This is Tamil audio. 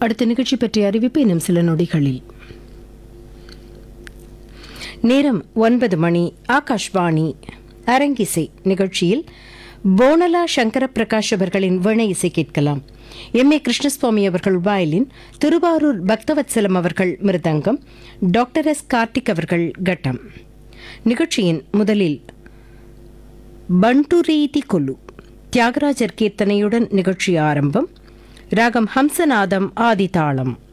அடுத்த நிகழ்ச்சி பற்றிய அறிவிப்பு இன்னும் சில நொடிகளில் நேரம் ஒன்பது மணி ஆகாஷ்வாணி அரங்கிசை நிகழ்ச்சியில் போனலா சங்கர பிரகாஷ் அவர்களின் வீணை இசை கேட்கலாம் எம் ஏ கிருஷ்ணசுவாமி அவர்கள் வயலின் திருவாரூர் பக்தவத்சலம் அவர்கள் மிருதங்கம் டாக்டர் எஸ் கார்த்திக் அவர்கள் கட்டம் நிகழ்ச்சியின் முதலில் பண்டுரீதி கொல்லு தியாகராஜர் கீர்த்தனையுடன் நிகழ்ச்சி ஆரம்பம் ராகம் ஹம்சநாதம் ஆதிதாளம்